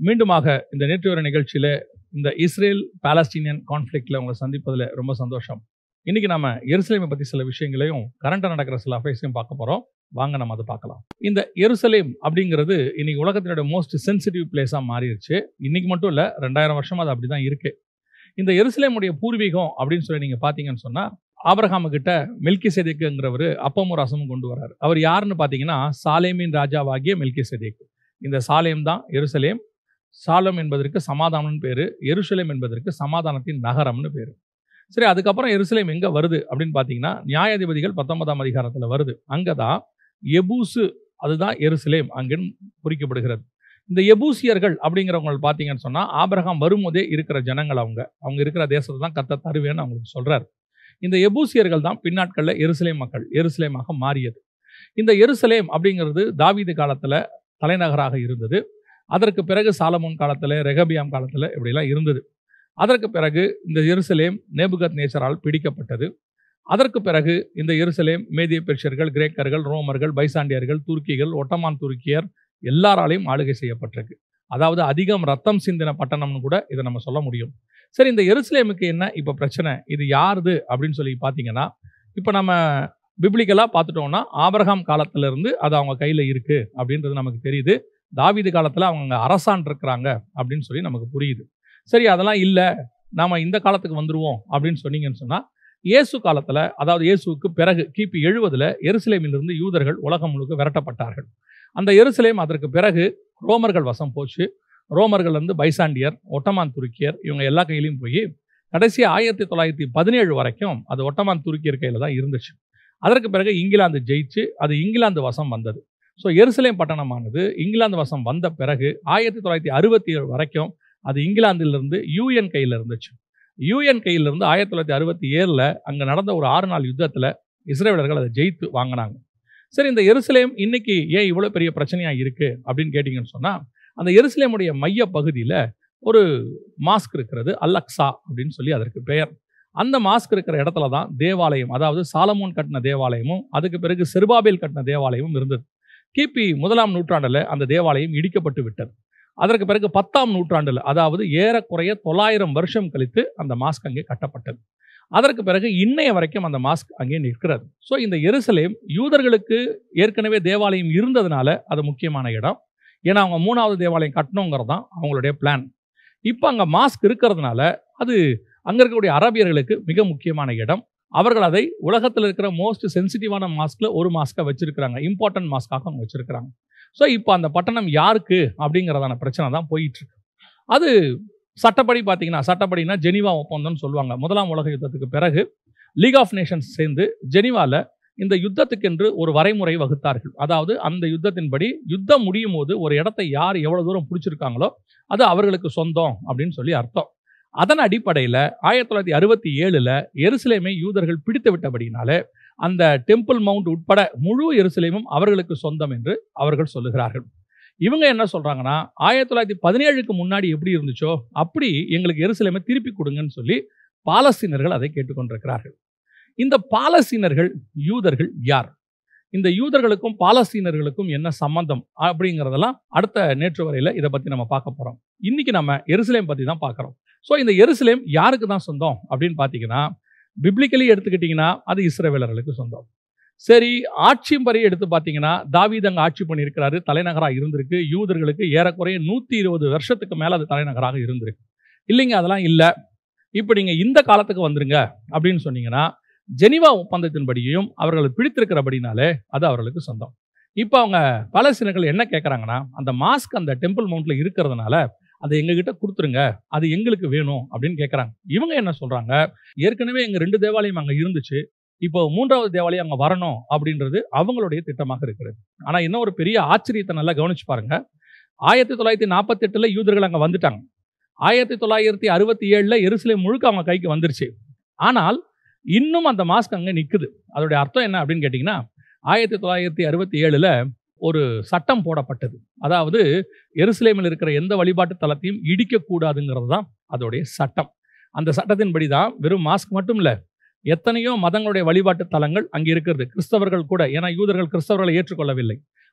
மீண்டுமாக இந்த நேற்று வர நிகழ்ச்சியில இந்த இஸ்ரேல் பாலஸ்டீனியன் கான்ஃப்ளிக்ட்ல உங்களை சந்திப்பதில் ரொம்ப சந்தோஷம் இன்னைக்கு நம்ம எருசலேமை பத்தி சில விஷயங்களையும் கரண்டா நடக்கிற சில அஃபேர்ஸையும் பார்க்க போறோம் வாங்க நம்ம அதை பார்க்கலாம் இந்த எருசலேம் அப்படிங்கிறது இன்னைக்கு உலகத்தினோட மோஸ்ட் சென்சிட்டிவ் பிளேஸாக மாறிடுச்சு இன்னைக்கு மட்டும் இல்லை ரெண்டாயிரம் வருஷமா அது அப்படிதான் இருக்கு இந்த எருசலேமுடைய பூர்வீகம் அப்படின்னு சொல்லி நீங்க பார்த்தீங்கன்னு சொன்னா ஆபரகாமு கிட்ட மெல்கி செதேக்குங்கிறவர் அப்பமும் ரசமும் கொண்டு வராரு அவர் யாருன்னு பார்த்தீங்கன்னா சாலேமின் ராஜாவாகிய மெல்கி செதேக்கு இந்த சாலேம் தான் எருசலேம் சாலம் என்பதற்கு சமாதானம்னு பேரு எருசலேம் என்பதற்கு சமாதானத்தின் நகரம்னு பேரு சரி அதுக்கப்புறம் எருசலேம் எங்க வருது அப்படின்னு பார்த்தீங்கன்னா நியாயாதிபதிகள் பத்தொன்பதாம் அதிகாரத்துல வருது அங்கதான் எபூசு அதுதான் எருசலேம் அங்கன்னு குறிக்கப்படுகிறது இந்த எபூசியர்கள் அப்படிங்கிறவங்க பார்த்தீங்கன்னு சொன்னா ஆபிரகாம் வரும்போதே இருக்கிற ஜனங்கள் அவங்க அவங்க இருக்கிற தேசத்தை தான் கத்த தருவேன்னு அவங்களுக்கு சொல்றாரு இந்த எபூசியர்கள் தான் பின்னாட்களில் எருசலேம் மக்கள் எருசலேமாக மாறியது இந்த எருசலேம் அப்படிங்கிறது தாவீது காலத்துல தலைநகராக இருந்தது அதற்கு பிறகு சாலமோன் காலத்துல ரெகபியாம் காலத்துல இப்படிலாம் இருந்தது அதற்கு பிறகு இந்த எருசலேம் நேபுகத் நேச்சரால் பிடிக்கப்பட்டது அதற்கு பிறகு இந்த எருசலேம் மேதிய பெர்ஷியர்கள் கிரேக்கர்கள் ரோமர்கள் பைசாண்டியர்கள் துருக்கிகள் ஒட்டமான் துருக்கியர் எல்லாராலையும் ஆளுகை செய்யப்பட்டிருக்கு அதாவது அதிகம் ரத்தம் சிந்தின பட்டணம்னு கூட இதை நம்ம சொல்ல முடியும் சரி இந்த எருசலேமுக்கு என்ன இப்போ பிரச்சனை இது யாருது அப்படின்னு சொல்லி பார்த்தீங்கன்னா இப்போ நம்ம பிப்ளிக்கலாக பார்த்துட்டோம்னா ஆபரகாம் காலத்துல இருந்து அது அவங்க கையில் இருக்கு அப்படின்றது நமக்கு தெரியுது தாவீது காலத்தில் அவங்க அரசான் இருக்கிறாங்க அப்படின்னு சொல்லி நமக்கு புரியுது சரி அதெல்லாம் இல்லை நாம இந்த காலத்துக்கு வந்துருவோம் அப்படின்னு சொன்னீங்கன்னு சொன்னால் இயேசு காலத்தில் அதாவது இயேசுவுக்கு பிறகு கிபி எழுபதுல எருசலேமிலிருந்து யூதர்கள் உலகம் முழுக்க விரட்டப்பட்டார்கள் அந்த எருசலேம் அதற்கு பிறகு ரோமர்கள் வசம் போச்சு ரோமர்கள் வந்து பைசாண்டியர் ஒட்டமான் துருக்கியர் இவங்க எல்லா கையிலையும் போய் கடைசி ஆயிரத்தி தொள்ளாயிரத்தி பதினேழு வரைக்கும் அது ஒட்டமான் துருக்கியர் கையில் தான் இருந்துச்சு அதற்கு பிறகு இங்கிலாந்து ஜெயிச்சு அது இங்கிலாந்து வசம் வந்தது ஸோ எருசலேம் பட்டணமானது இங்கிலாந்து வசம் வந்த பிறகு ஆயிரத்தி தொள்ளாயிரத்தி அறுபத்தி ஏழு வரைக்கும் அது இங்கிலாந்திலிருந்து யூஎன் கையில் இருந்துச்சு யூஎன் கையிலிருந்து ஆயிரத்தி தொள்ளாயிரத்தி அறுபத்தி ஏழில் அங்கே நடந்த ஒரு ஆறு நாள் யுத்தத்தில் இஸ்ரேலர்கள் அதை ஜெயித்து வாங்கினாங்க சரி இந்த எருசலேம் இன்னைக்கு ஏன் இவ்வளோ பெரிய பிரச்சனையாக இருக்கு அப்படின்னு கேட்டிங்கன்னு சொன்னால் அந்த எருசலேமுடைய மைய பகுதியில் ஒரு மாஸ்க் இருக்கிறது அல்லக்ஸா அப்படின்னு சொல்லி அதற்கு பெயர் அந்த மாஸ்க் இருக்கிற இடத்துல தான் தேவாலயம் அதாவது சாலமோன் கட்டின தேவாலயமும் அதுக்கு பிறகு செருபாபேல் கட்டின தேவாலயமும் இருந்தது கிபி முதலாம் நூற்றாண்டில் அந்த தேவாலயம் இடிக்கப்பட்டு விட்டது அதற்கு பிறகு பத்தாம் நூற்றாண்டில் அதாவது ஏறக்குறைய தொள்ளாயிரம் வருஷம் கழித்து அந்த மாஸ்க் அங்கே கட்டப்பட்டது அதற்கு பிறகு இன்னைய வரைக்கும் அந்த மாஸ்க் அங்கே நிற்கிறது ஸோ இந்த எருசலேம் யூதர்களுக்கு ஏற்கனவே தேவாலயம் இருந்ததுனால அது முக்கியமான இடம் ஏன்னா அவங்க மூணாவது தேவாலயம் கட்டணுங்கிறது தான் அவங்களுடைய பிளான் இப்போ அங்கே மாஸ்க் இருக்கிறதுனால அது அங்கே இருக்கக்கூடிய அரபியர்களுக்கு மிக முக்கியமான இடம் அவர்கள் அதை உலகத்தில் இருக்கிற மோஸ்ட் சென்சிட்டிவான மாஸ்கில் ஒரு மாஸ்க்கை வச்சிருக்கிறாங்க இம்பார்ட்டன்ட் மாஸ்க்காக அவங்க வச்சிருக்கிறாங்க ஸோ இப்போ அந்த பட்டணம் யாருக்கு அப்படிங்கிறதான பிரச்சனை தான் போயிட்டு இருக்கு அது சட்டப்படி பார்த்தீங்கன்னா சட்டப்படினா ஜெனிவா ஒப்பந்தம்னு சொல்லுவாங்க முதலாம் உலக யுத்தத்துக்கு பிறகு லீக் ஆஃப் நேஷன்ஸ் சேர்ந்து ஜெனிவாவில் இந்த யுத்தத்துக்கென்று ஒரு வரைமுறை வகுத்தார்கள் அதாவது அந்த யுத்தத்தின்படி யுத்தம் முடியும் போது ஒரு இடத்தை யார் எவ்வளவு தூரம் பிடிச்சிருக்காங்களோ அது அவர்களுக்கு சொந்தம் அப்படின்னு சொல்லி அர்த்தம் அதன் அடிப்படையில் ஆயிரத்தி தொள்ளாயிரத்தி அறுபத்தி ஏழில் எருசலேமை யூதர்கள் பிடித்து விட்டபடினால அந்த டெம்பிள் மவுண்ட் உட்பட முழு எருசலேமும் அவர்களுக்கு சொந்தம் என்று அவர்கள் சொல்லுகிறார்கள் இவங்க என்ன சொல்றாங்கன்னா ஆயிரத்தி தொள்ளாயிரத்தி பதினேழுக்கு முன்னாடி எப்படி இருந்துச்சோ அப்படி எங்களுக்கு எருசலேமை திருப்பி கொடுங்கன்னு சொல்லி பாலஸ்தீனர்கள் அதை கேட்டுக்கொண்டிருக்கிறார்கள் இந்த பாலஸ்தீனர்கள் யூதர்கள் யார் இந்த யூதர்களுக்கும் பாலஸ்தீனர்களுக்கும் என்ன சம்பந்தம் அப்படிங்கிறதெல்லாம் அடுத்த நேற்று வரையில் இதை பற்றி நம்ம பார்க்க போகிறோம் இன்னைக்கு நம்ம எருசலேம் பற்றி தான் பார்க்குறோம் ஸோ இந்த எருசலேம் யாருக்கு தான் சொந்தம் அப்படின்னு பார்த்தீங்கன்னா பிப்ளிக்கலி எடுத்துக்கிட்டிங்கன்னா அது இஸ்ரேவேலர்களுக்கு சொந்தம் சரி ஆட்சியும் பறி எடுத்து பார்த்தீங்கன்னா தாவீது அங்கே ஆட்சி பண்ணியிருக்கிறாரு தலைநகராக இருந்திருக்கு யூதர்களுக்கு ஏறக்குறைய நூற்றி இருபது வருஷத்துக்கு மேலே அது தலைநகராக இருந்திருக்கு இல்லைங்க அதெல்லாம் இல்லை இப்போ நீங்கள் இந்த காலத்துக்கு வந்துருங்க அப்படின்னு சொன்னீங்கன்னா ஜெனிவா ஒப்பந்தத்தின்படியும் அவர்கள் பிடித்திருக்கிறபடினாலே அது அவர்களுக்கு சொந்தம் இப்போ அவங்க பலஸ்தீனர்கள் என்ன கேட்குறாங்கன்னா அந்த மாஸ்க் அந்த டெம்பிள் மவுண்ட்ல இருக்கிறதுனால அதை எங்ககிட்ட கொடுத்துருங்க அது எங்களுக்கு வேணும் அப்படின்னு கேட்குறாங்க இவங்க என்ன சொல்றாங்க ஏற்கனவே எங்க ரெண்டு தேவாலயம் அங்கே இருந்துச்சு இப்போ மூன்றாவது தேவாலயம் அங்கே வரணும் அப்படின்றது அவங்களுடைய திட்டமாக இருக்கிறது ஆனால் இன்னும் ஒரு பெரிய ஆச்சரியத்தை நல்லா கவனிச்சு பாருங்க ஆயிரத்தி தொள்ளாயிரத்தி நாற்பத்தி எட்டுல யூதர்கள் அங்கே வந்துட்டாங்க ஆயிரத்தி தொள்ளாயிரத்தி அறுபத்தி ஏழுல எருசலேம் முழுக்க அவங்க கைக்கு வந்துருச்சு ஆனால் இன்னும் அந்த மாஸ்க் அங்கே நிற்குது அதோடைய அர்த்தம் என்ன அப்படின்னு கேட்டிங்கன்னா ஆயிரத்தி தொள்ளாயிரத்தி அறுபத்தி ஏழில் ஒரு சட்டம் போடப்பட்டது அதாவது எருசலேமில் இருக்கிற எந்த வழிபாட்டு தலத்தையும் இடிக்கக்கூடாதுங்கிறது தான் அதோடைய சட்டம் அந்த சட்டத்தின்படி தான் வெறும் மாஸ்க் மட்டும் இல்லை எத்தனையோ மதங்களுடைய வழிபாட்டு தலங்கள் அங்கே இருக்கிறது கிறிஸ்தவர்கள் கூட ஏன்னா யூதர்கள் கிறிஸ்தவர்களை ஏற்றுக்கொள்ளவில்லை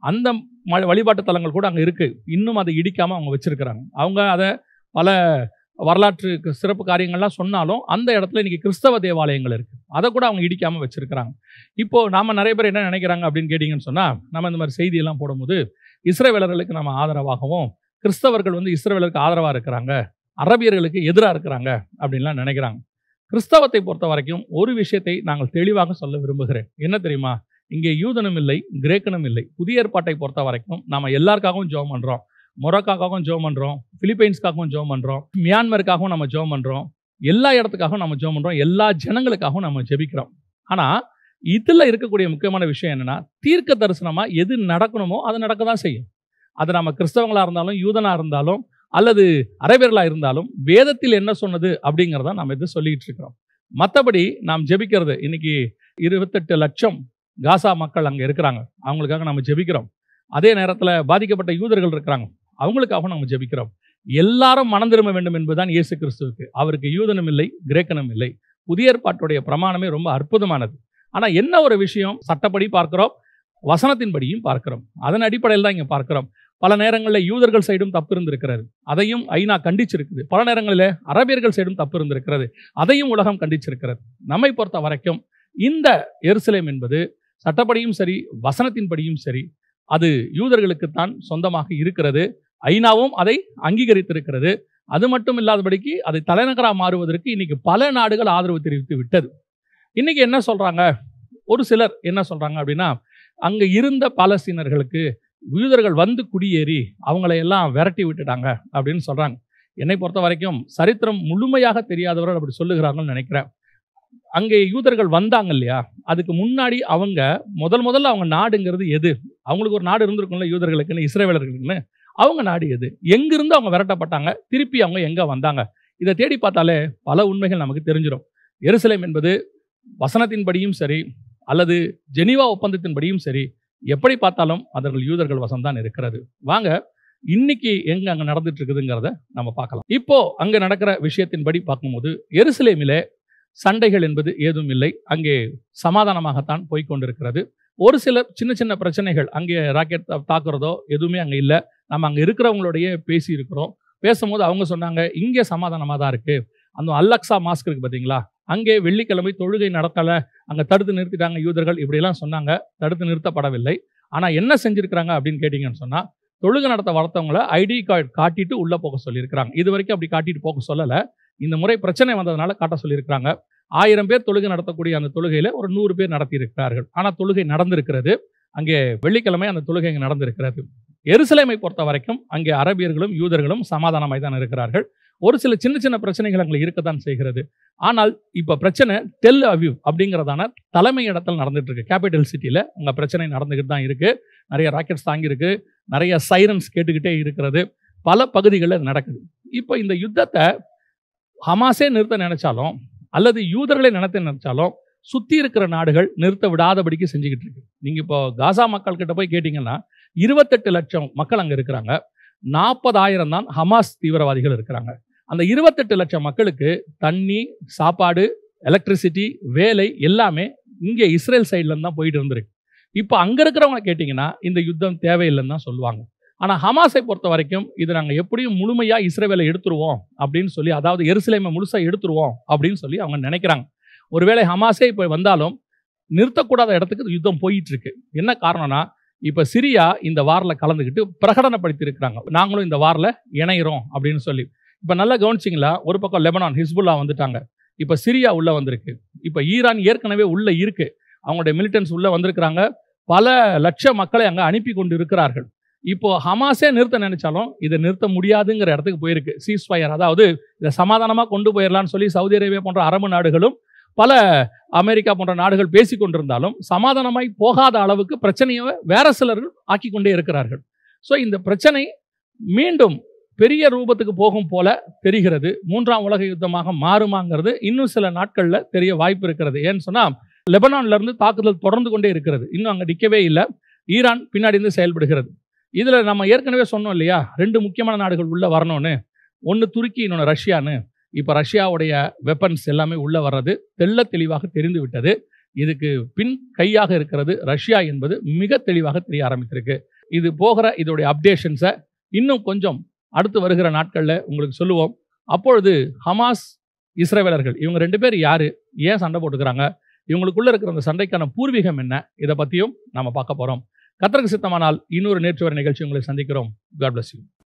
அந்த ம- வழிபாட்டு தலங்கள் கூட அங்கே இருக்கு இன்னும் அதை இடிக்காம அவங்க வச்சிருக்கிறாங்க அவங்க அதை பல வரலாற்று கு- சிறப்பு காரியங்கள்லாம் சொன்னாலும் அந்த இடத்துல இன்னைக்கு கிறிஸ்தவ தேவாலயங்கள் இருக்கு அதை கூட அவங்க இடிக்காம வச்சிருக்கிறாங்க இப்போ நாம நிறைய பேர் என்ன நினைக்கிறாங்க அப்படின்னு கேட்டிங்கன்னு சொன்னா நம்ம இந்த மாதிரி செய்தியெல்லாம் போடும்போது இஸ்ரவேலர்களுக்கு நம்ம ஆதரவாகவும் கிறிஸ்தவர்கள் வந்து இஸ்ரவேலருக்கு ஆதரவாக இருக்கிறாங்க அரபியர்களுக்கு எதிராக இருக்கிறாங்க அப்படின்லாம் நினைக்கிறாங்க கிறிஸ்தவத்தை பொறுத்த வரைக்கும் ஒரு விஷயத்தை நாங்கள் தெளிவாக சொல்ல விரும்புகிறேன் என்ன தெரியுமா இங்கே யூதனும் இல்லை கிரேக்கனும் இல்லை புதிய ஏற்பாட்டை பொறுத்த வரைக்கும் நாம எல்லாருக்காகவும் ஜெபம் பண்றோம் மொரக்காகவும் ஜெபம் பண்றோம் பிலிப்பைன்ஸ்க்காகவும் ஜெபம் பண்றோம் மியான்மருக்காகவும் நம்ம ஜெபம் பண்றோம் எல்லா இடத்துக்காகவும் நம்ம ஜெபம் பண்றோம் எல்லா ஜனங்களுக்காகவும் நம்ம ஜெபிக்கிறோம் ஆனா இதுல இருக்கக்கூடிய முக்கியமான விஷயம் என்னன்னா தீர்க்க தரிசனமா எது நடக்கணுமோ அது நடக்க தான் செய்யும் அது நம்ம கிறிஸ்தவங்களா இருந்தாலும் யூதனா இருந்தாலும் அல்லது அரபியர்களா இருந்தாலும் வேதத்தில் என்ன சொன்னது அப்படிங்கிறத நம்ம இது சொல்லிட்டு இருக்கிறோம் மற்றபடி நாம் ஜெபிக்கிறது இன்னைக்கு இருபத்தெட்டு லட்சம் காசா மக்கள் அங்கே இருக்கிறாங்க அவங்களுக்காக நம்ம ஜெபிக்கிறோம் அதே நேரத்தில் பாதிக்கப்பட்ட யூதர்கள் இருக்கிறாங்க அவங்களுக்காக நம்ம ஜெபிக்கிறோம் எல்லாரும் மனம் திரும்ப வேண்டும் என்பதுதான் இயேசு கிறிஸ்துவுக்கு அவருக்கு யூதனும் இல்லை கிரேக்கனும் இல்லை புதிய ஏற்பாட்டுடைய பிரமாணமே ரொம்ப அற்புதமானது ஆனால் என்ன ஒரு விஷயம் சட்டப்படி பார்க்கிறோம் வசனத்தின்படியும் பார்க்கிறோம் அதன் அடிப்படையில் தான் இங்கே பார்க்கிறோம் பல நேரங்களில் யூதர்கள் சைடும் தப்பு இருந்திருக்கிறது அதையும் ஐநா கண்டிச்சிருக்குது பல நேரங்களில் அரபியர்கள் சைடும் தப்பு இருந்திருக்கிறது அதையும் உலகம் கண்டிச்சிருக்கிறது நம்மை பொறுத்த வரைக்கும் இந்த எருசலேம் என்பது சட்டப்படியும் சரி வசனத்தின்படியும் சரி அது யூதர்களுக்குத்தான் சொந்தமாக இருக்கிறது ஐநாவும் அதை அங்கீகரித்திருக்கிறது அது மட்டும் இல்லாதபடிக்கு அதை தலைநகராக மாறுவதற்கு இன்னைக்கு பல நாடுகள் ஆதரவு தெரிவித்து விட்டது இன்னைக்கு என்ன சொல்றாங்க ஒரு சிலர் என்ன சொல்றாங்க அப்படின்னா அங்க இருந்த பாலஸ்தீனர்களுக்கு யூதர்கள் வந்து குடியேறி அவங்களை எல்லாம் விரட்டி விட்டுட்டாங்க அப்படின்னு சொல்றாங்க என்னை பொறுத்த வரைக்கும் சரித்திரம் முழுமையாக தெரியாதவர்கள் அப்படி சொல்லுகிறாங்கன்னு நினைக்கிறேன் அங்கே யூதர்கள் வந்தாங்க இல்லையா அதுக்கு முன்னாடி அவங்க முதல் முதல்ல அவங்க நாடுங்கிறது எது அவங்களுக்கு ஒரு நாடு இருந்திருக்கும்ல யூதர்களுக்குன்னு இஸ்ரேவேலர்களுக்குன்னு அவங்க நாடு எது எங்கிருந்து அவங்க விரட்டப்பட்டாங்க திருப்பி அவங்க எங்க வந்தாங்க இதை தேடி பார்த்தாலே பல உண்மைகள் நமக்கு தெரிஞ்சிடும் எருசலேம் என்பது வசனத்தின்படியும் சரி அல்லது ஜெனீவா ஒப்பந்தத்தின்படியும் சரி எப்படி பார்த்தாலும் அவர்கள் யூதர்கள் வசம்தான் இருக்கிறது வாங்க இன்னைக்கு எங்க அங்க நடந்துட்டு இருக்குதுங்கிறத நம்ம பார்க்கலாம் இப்போ அங்க நடக்கிற விஷயத்தின்படி பார்க்கும்போது எருசலேமிலே சண்டைகள் என்பது ஏதும் இல்லை அங்கே சமாதானமாகத்தான் போய் கொண்டிருக்கிறது ஒரு சில சின்ன சின்ன பிரச்சனைகள் அங்கே ராக்கெட் தா- தாக்குறதோ எதுவுமே அங்கே இல்லை நம்ம அங்கே இருக்கிறவங்களோடய பேசி இருக்கிறோம் பேசும்போது அவங்க சொன்னாங்க இங்கே சமாதானமாக தான் இருக்கு அந்த அல்லக்ஸா மாஸ்க் இருக்கு பார்த்தீங்களா அங்கே வெள்ளிக்கிழமை தொழுகை நடக்கலை அங்கே தடுத்து நிறுத்திட்டாங்க யூதர்கள் இப்படியெல்லாம் சொன்னாங்க தடுத்து நிறுத்தப்படவில்லை ஆனால் என்ன செஞ்சிருக்கிறாங்க அப்படின்னு கேட்டிங்கன்னு சொன்னால் தொழுகை நடத்த வளர்த்தவங்கள ஐடி கார்டு காட்டிட்டு உள்ளே போக சொல்லியிருக்கிறாங்க இது வரைக்கும் அப்படி காட்டிட்டு போக சொல்லலை இந்த முறை பிரச்சனை வந்ததுனால காட்ட சொல்லியிருக்கிறாங்க ஆயிரம் பேர் தொழுகை நடத்தக்கூடிய அந்த தொழுகையில் ஒரு நூறு பேர் நடத்தி இருக்கிறார்கள் ஆனால் தொழுகை நடந்திருக்கிறது அங்கே வெள்ளிக்கிழமை அந்த தொழுகை அங்கே நடந்திருக்கிறது எருசலேமை பொறுத்த வரைக்கும் அங்கே அரபியர்களும் யூதர்களும் சமாதானமாய் தான் இருக்கிறார்கள் ஒரு சில சின்ன சின்ன பிரச்சனைகள் அங்கே இருக்கத்தான் செய்கிறது ஆனால் இப்போ பிரச்சனை டெல் அவிவ் அப்படிங்கிறதான தலைமை இடத்துல நடந்துட்டு இருக்கு கேபிட்டல் சிட்டியில் அங்கே பிரச்சனை நடந்துக்கிட்டு தான் இருக்கு நிறைய ராக்கெட்ஸ் தாங்கியிருக்கு நிறைய சைரன்ஸ் கேட்டுக்கிட்டே இருக்கிறது பல பகுதிகளில் இது நடக்குது இப்போ இந்த யுத்தத்தை ஹமாஸே நிறுத்த நினைச்சாலும் அல்லது யூதர்களை நிறுத்த நினைச்சாலும் சுற்றி இருக்கிற நாடுகள் நிறுத்த விடாதபடிக்கு செஞ்சுக்கிட்டு இருக்கு நீங்கள் இப்போ காசா மக்கள் கிட்ட போய் கேட்டிங்கன்னா இருபத்தெட்டு லட்சம் மக்கள் அங்கே இருக்கிறாங்க நாற்பதாயிரம் தான் ஹமாஸ் தீவிரவாதிகள் இருக்கிறாங்க அந்த இருபத்தெட்டு லட்சம் மக்களுக்கு தண்ணி சாப்பாடு எலக்ட்ரிசிட்டி வேலை எல்லாமே இங்கே இஸ்ரேல் சைட்லேருந்து தான் போயிட்டு இருந்திருக்கு இப்போ அங்கே இருக்கிறவங்க கேட்டிங்கன்னா இந்த யுத்தம் தேவையில்லைன்னு தான் சொல்லுவாங்க ஆனால் ஹமாஸை பொறுத்த வரைக்கும் இது நாங்கள் எப்படியும் முழுமையாக இஸ்ரேவேலை எடுத்துருவோம் அப்படின்னு சொல்லி அதாவது எருசலேமை முழுசாக எடுத்துருவோம் அப்படின்னு சொல்லி அவங்க நினைக்கிறாங்க ஒருவேளை ஹமாஸே இப்போ வந்தாலும் நிறுத்தக்கூடாத இடத்துக்கு இந்த யுத்தம் போயிட்டு இருக்கு என்ன காரணம்னா இப்போ சிரியா இந்த வாரில் கலந்துக்கிட்டு பிரகடனப்படுத்தி இருக்கிறாங்க நாங்களும் இந்த வாரில் இணையிறோம் அப்படின்னு சொல்லி இப்போ நல்லா கவனிச்சிங்களா ஒரு பக்கம் லெபனான் ஹிஸ்புல்லா வந்துட்டாங்க இப்போ சிரியா உள்ள வந்திருக்கு இப்போ ஈரான் ஏற்கனவே உள்ள இருக்கு அவங்களுடைய மிலிட்டன்ஸ் உள்ள வந்திருக்கிறாங்க பல லட்ச மக்களை அங்கே அனுப்பி கொண்டு இருக்கிறார்கள் இப்போ ஹமாஸே நிறுத்த நினைச்சாலும் இதை நிறுத்த முடியாதுங்கிற இடத்துக்கு போயிருக்கு சீஸ் ஃபயர் அதாவது இதை சமாதானமாக கொண்டு போயிடலாம்னு சொல்லி சவுதி அரேபியா போன்ற அரபு நாடுகளும் பல அமெரிக்கா போன்ற நாடுகள் பேசி கொண்டிருந்தாலும் சமாதானமாய் போகாத அளவுக்கு பிரச்சனையை வேற சிலர்கள் ஆக்கி கொண்டே இருக்கிறார்கள் ஸோ இந்த பிரச்சனை மீண்டும் பெரிய ரூபத்துக்கு போகும் போல தெரிகிறது மூன்றாம் உலக யுத்தமாக மாறுமாங்கிறது இன்னும் சில நாட்களில் தெரிய வாய்ப்பு இருக்கிறது ஏன்னு சொன்னால் லெபனான்ல இருந்து தாக்குதல் தொடர்ந்து கொண்டே இருக்கிறது இன்னும் அங்கே நிற்கவே இல்லை ஈரான் பின்னாடி இருந்து செயல்படுகிறது இதில் நம்ம ஏற்கனவே சொன்னோம் இல்லையா ரெண்டு முக்கியமான நாடுகள் உள்ள வரணும்னு ஒன்று துருக்கி இன்னொன்று ரஷ்யான்னு இப்போ ரஷ்யாவுடைய வெப்பன்ஸ் எல்லாமே உள்ள வர்றது தெள்ள தெளிவாக தெரிந்து விட்டது இதுக்கு பின் கையாக இருக்கிறது ரஷ்யா என்பது மிக தெளிவாக தெரிய ஆரம்பித்திருக்கு இது போகிற இதோடைய அப்டேஷன்ஸை இன்னும் கொஞ்சம் அடுத்து வருகிற நாட்களில் உங்களுக்கு சொல்லுவோம் அப்பொழுது ஹமாஸ் இஸ்ரேவேலர்கள் இவங்க ரெண்டு பேர் யாரு ஏன் சண்டை போட்டுக்கிறாங்க இவங்களுக்குள்ள இருக்கிற அந்த சண்டைக்கான பூர்வீகம் என்ன இதை பற்றியும் நாம பார்க்க போறோம் கத்தருக்கு சித்தமானால் இன்னொரு நேற்று வரை நிகழ்ச்சி உங்களை சந்திக்கிறோம் காட் bless you